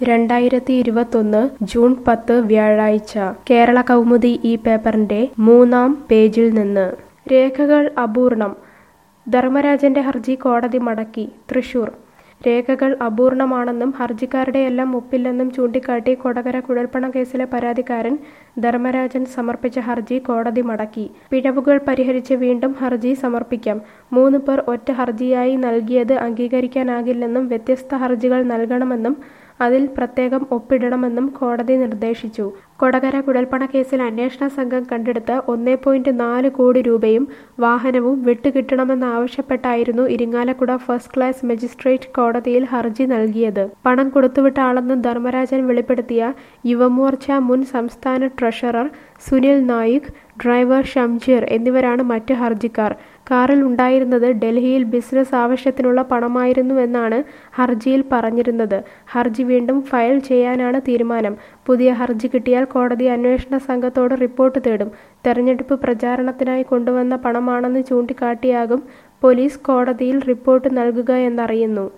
രണ്ടായിരത്തി ഇരുപത്തൊന്ന് ജൂൺ പത്ത് വ്യാഴാഴ്ച കേരള കൗമുദി ഈ പേപ്പറിന്റെ മൂന്നാം പേജിൽ നിന്ന് രേഖകൾ അപൂർണം ധർമ്മരാജന്റെ ഹർജി കോടതി മടക്കി തൃശൂർ രേഖകൾ അപൂർണമാണെന്നും ഹർജിക്കാരുടെയെല്ലാം ഒപ്പില്ലെന്നും ചൂണ്ടിക്കാട്ടി കൊടകര കുഴൽപ്പണ കേസിലെ പരാതിക്കാരൻ ധർമ്മരാജൻ സമർപ്പിച്ച ഹർജി കോടതി മടക്കി പിഴവുകൾ പരിഹരിച്ച് വീണ്ടും ഹർജി സമർപ്പിക്കാം മൂന്ന് പേർ ഒറ്റ ഹർജിയായി നൽകിയത് അംഗീകരിക്കാനാകില്ലെന്നും വ്യത്യസ്ത ഹർജികൾ നൽകണമെന്നും അതിൽ പ്രത്യേകം ഒപ്പിടണമെന്നും കോടതി നിർദ്ദേശിച്ചു കൊടകര കുഴൽപ്പണ കേസിൽ അന്വേഷണ സംഘം കണ്ടെടുത്ത ഒന്നേ പോയിന്റ് നാല് കോടി രൂപയും വാഹനവും വിട്ടുകിട്ടണമെന്നാവശ്യപ്പെട്ടായിരുന്നു ഇരിങ്ങാലക്കുട ഫസ്റ്റ് ക്ലാസ് മജിസ്ട്രേറ്റ് കോടതിയിൽ ഹർജി നൽകിയത് പണം കൊടുത്തുവിട്ട ആളെന്ന് ധർമ്മരാജൻ വെളിപ്പെടുത്തിയ യുവമോർച്ച മുൻ സംസ്ഥാന ട്രഷറർ സുനിൽ നായിക് ഡ്രൈവർ ഷംജീർ എന്നിവരാണ് മറ്റ് ഹർജിക്കാർ കാറിൽ ഉണ്ടായിരുന്നത് ഡൽഹിയിൽ ബിസിനസ് ആവശ്യത്തിനുള്ള പണമായിരുന്നുവെന്നാണ് ഹർജിയിൽ പറഞ്ഞിരുന്നത് ഹർജി വീണ്ടും ഫയൽ ചെയ്യാനാണ് തീരുമാനം പുതിയ ഹർജി കിട്ടിയാൽ കോടതി അന്വേഷണ സംഘത്തോട് റിപ്പോർട്ട് തേടും തെരഞ്ഞെടുപ്പ് പ്രചാരണത്തിനായി കൊണ്ടുവന്ന പണമാണെന്ന് ചൂണ്ടിക്കാട്ടിയാകും പോലീസ് കോടതിയിൽ റിപ്പോർട്ട് നൽകുക എന്നറിയുന്നു